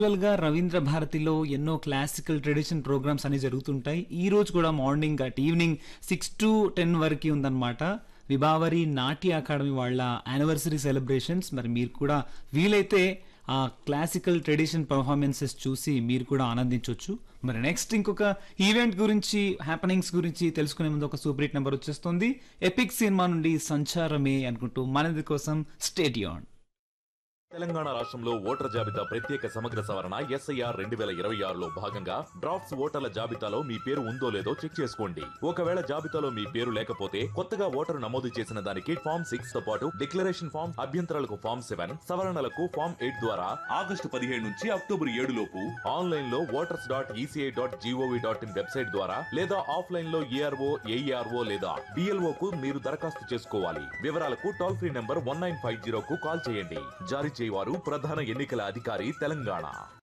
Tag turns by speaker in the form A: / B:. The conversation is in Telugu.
A: గా రవీంద్ర భారతిలో ఎన్నో క్లాసికల్ ట్రెడిషన్ ప్రోగ్రామ్స్ అన్ని జరుగుతుంటాయి ఈ రోజు కూడా morning at evening six to ten వరకు ఉందన్నమాట విభావరి నాట్య అకాడమీ వాళ్ళ యానివర్సరీ సెలబ్రేషన్స్ మరి మీరు కూడా వీలైతే ఆ క్లాసికల్ ట్రెడిషన్ పర్ఫార్మెన్సెస్ చూసి మీరు కూడా ఆనందించవచ్చు మరి నెక్స్ట్ ఇంకొక ఈవెంట్ గురించి హ్యాపెనింగ్స్ గురించి తెలుసుకునే ముందు ఒక సూపర్ హిట్ నెంబర్ వచ్చేస్తుంది ఎపిక్ సినిమా నుండి సంచారమే అనుకుంటూ మనది కోసం స్టేడియాన్
B: తెలంగాణ రాష్ట్రంలో ఓటర్ జాబితా ప్రత్యేక సమగ్ర సవరణ ఎస్ఐఆర్ రెండు వేల ఇరవై ఆరులో భాగంగా డ్రాఫ్ట్స్ ఓటర్ల జాబితాలో మీ పేరు ఉందో లేదో చెక్ చేసుకోండి ఒకవేళ జాబితాలో మీ పేరు లేకపోతే కొత్తగా ఓటరు నమోదు చేసిన దానికి ఫామ్ సిక్స్ తో పాటు డిక్లరేషన్ ఫామ్ అభ్యంతరాలకు ఫామ్ సెవెన్ సవరణలకు ఫామ్ ఎయిట్ ద్వారా ఆగస్టు పదిహేడు నుంచి అక్టోబర్ ఏడు లోపు ఆన్లైన్ లో voters dot ECI dot GOV dot in website ద్వారా లేదా ఆఫ్లైన్ లో ఏఆర్ఓ ఏఈఆర్ఓ లేదా బిఎల్ఓ కు మీరు దరఖాస్తు చేసుకోవాలి వివరాలకు toll free number one nine five zero కు కాల్ చేయండి జారీ చేయవారు ప్రధాన ఎన్నికల అధికారి తెలంగాణ